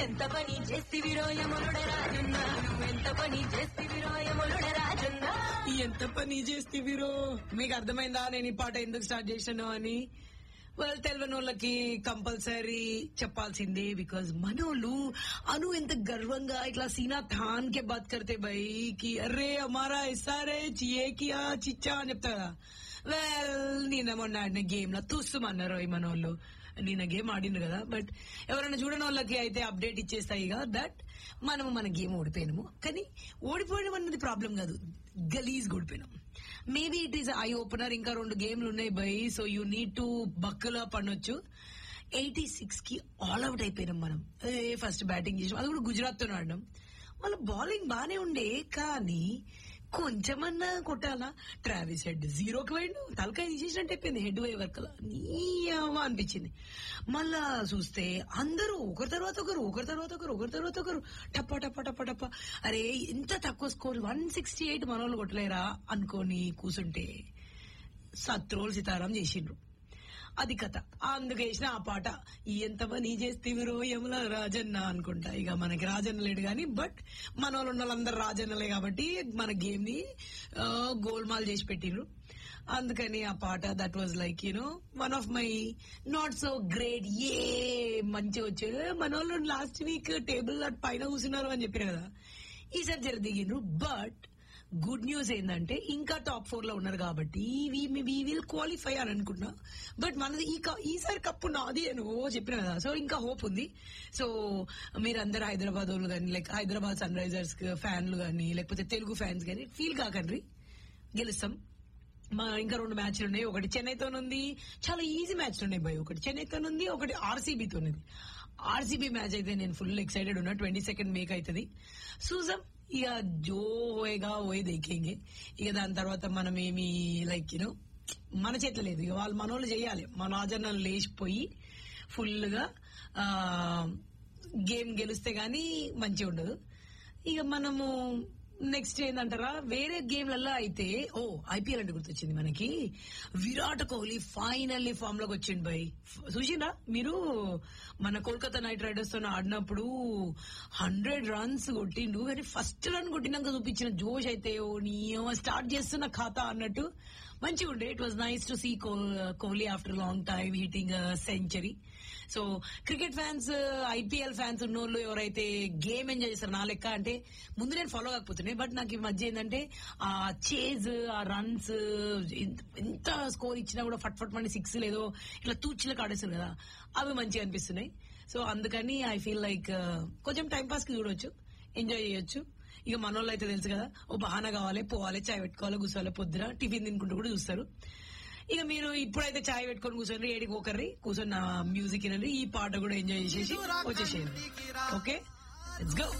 ఎంత పని చేస్తివిరో యమునుడ రాజున్న నువ్వెంత పని చేస్తివిరో యమునుడ రాజున్న ఎంత పని చేస్తేవిరో మీకు అర్థమైందా నేను ఈ పాట ఎందుకు స్టార్ట్ చేశాను అని వాళ్ళు తెలియని వాళ్ళకి కంపల్సరీ చెప్పాల్సిందే బికాజ్ మనోళ్ళు అను ఎంత గర్వంగా ఇట్లా సీనా థాన్ కే బాత్ కర్తే బై కి అరే హమారా ఇస్తారే చియే కియా చిచ్చా అని చెప్తా కదా వెల్ నిన్న మొన్న ఆడిన గేమ్ లో తుస్తుమన్నారు ఈ మనోళ్ళు నిన్న గేమ్ ఆడిండ్రు కదా బట్ ఎవరైనా చూడని వాళ్ళకి అయితే అప్డేట్ ఇచ్చేస్తాయి కదా దట్ మనము మన గేమ్ ఓడిపోయినాము కానీ ఓడిపోవడం అన్నది ప్రాబ్లం కాదు గలీజ్ ఓడిపోయినాం maybe it is eye opener ఇంకా రెండు గేమ్లు ఉన్నాయి బై so you need to buckle up అనొచ్చు ఎయిటీ సిక్స్ కి ఆల్ అవుట్ అయిపోయినాం మనం ఫస్ట్ బ్యాటింగ్ చేసాం అది కూడా గుజరాత్ తో ఆడినాం వాళ్ళ బౌలింగ్ బానే ఉండే కానీ కొంచెమన్నా కొట్టాలా ట్రావిస్ హెడ్ జీరోకి పోయిండు తలకాయ తీసేసినట్టు అయిపోయింది హెడ్ పోయే వరకు నీయవ్వ అనిపించింది మళ్ళా చూస్తే అందరూ ఒకరి తర్వాత ఒకరు ఒకరి తర్వాత ఒకరు ఒకరి తర్వాత ఒకరు టప్ప టప్ప టప్ప టప్ప అరే ఎంత తక్కువ స్కోర్ వన్ సిక్స్టీ ఎయిట్ మనోళ్ళు కొట్టలేరా అనుకొని కూసుంటే సత్రోలు సితారం చేసిండ్రు అది కథ అందుకు వేసిన ఆ పాట ఎంత పని చేస్తేవిరో యముల రాజన్న అనుకుంటా ఇక మనకి రాజన్న లేడు గాని బట్ మన వాళ్ళు ఉన్న వాళ్ళందరూ రాజన్నలే కాబట్టి మన గేమ్ ని ఆ, గోల్మాల్ చేసి పెట్టిండ్రు అందుకని ఆ పాట that was like you know one of my not so great ఏ మంచిగా వచ్చాడు మన వాళ్ళు లాస్ట్ వీక్ టేబుల్ పైన కూర్చున్నారు అని చెప్పారు కదా ఈసారి జర దిగిండ్రు బట్ గుడ్ న్యూస్ ఏంటంటే ఇంకా టాప్ ఫోర్ లో ఉన్నారు కాబట్టి వి విల్ క్వాలిఫై అని అనుకుంటున్నా బట్ మనది ఈ క- ఈసారి కప్పు నాది అని ఓ చెప్పిన కదా సో ఇంకా హోప్ ఉంది సో మీరందరూ హైదరాబాద్ వాళ్ళు కానీ లైక్ హైదరాబాద్ సన్ రైజర్స్ ఫ్యాన్లు కానీ లేకపోతే తెలుగు ఫ్యాన్స్ కానీ ఫీల్ కాకండి గెలుస్తాం మా ఇంకా రెండు మ్యాచ్లు ఉన్నాయి ఒకటి చెన్నైతో ఉంది చాలా ఈజీ మ్యాచ్ ఉన్నాయి భయ్ ఒకటి చెన్నైతో ఉంది ఒకటి ఆర్సీబీతో ఉంది ఆర్సీబీ మ్యాచ్ అయితే నేను ఫుల్ ఎక్సైటెడ్ ఉన్నా ట్వంటీ సెకండ్ మేక్ అవుతుంది చూసాం ఇక జో హోయేగా పోయి దేకేంగే ఇక దాని తర్వాత మనం ఏమి లైక్ యూనో మన చేతిలో లేదు ఇక వాళ్ళు మనోళ్ళు చేయాలి మన రాజన్న లేచిపోయి ఫుల్ గా ఆ, గేమ్ గెలిస్తే గానీ మంచిగా ఉండదు ఇక మనము నెక్స్ట్ ఏంటంటారా వేరే గేమ్లలో అయితే ఓ ఐపీఎల్ అంటే గుర్తొచ్చింది మనకి విరాట్ కోహ్లీ ఫైనల్లీ ఫామ్ లోకి వచ్చిండు బై చూసిందా మీరు మన కోల్కతా నైట్ రైడర్స్ తో ఆడినప్పుడు హండ్రెడ్ రన్స్ కొట్టిండు కానీ ఫస్ట్ రన్ కొట్టినాక చూపించిన జోష్ అయితే ఓ నీ స్టార్ట్ చేస్తున్న ఖాతా అన్నట్టు మంచిగా ఉండే it was nice to see Kohli after long time hitting century so cricket fans IPL fans ఉన్నోళ్ళు ఎవరైతే గేమ్ ఎంజాయ్ చేస్తారు నా లెక్క అంటే ముందు నేను ఫాలో కాకపోతున్నాయి బట్ నాకు ఈ మధ్య ఏంటంటే ఆ చేజ్ ఆ రన్స్ ఎంత స్కోర్ ఇచ్చినా కూడా ఫట్ ఫట్ మంది సిక్స్ లేదో ఇట్లా తూచిలకు ఆడేస్తారు కదా అవి మంచిగా అనిపిస్తున్నాయి సో అందుకని ఐ ఫీల్ లైక్ కొంచెం టైం పాస్ కి చూడొచ్చు ఎంజాయ్ చేయొచ్చు ఇక మనోళ్ళు అయితే తెలుసు కదా ఓ బహానా కావాలి పోవాలి చాయ్ పెట్టుకోవాలి కూర్చోవాలి పొద్దున టిఫిన్ తినుకుంటూ కూడా చూస్తారు ఇక మీరు ఇప్పుడైతే చాయ్ పెట్టుకొని కూర్చొని ఏడికి ఒకరి కూర్చొని నా మ్యూజిక్ వినండి ఈ పాట కూడా ఎంజాయ్ చేసేసి వచ్చేసేయండి ఓకే లెట్స్ గో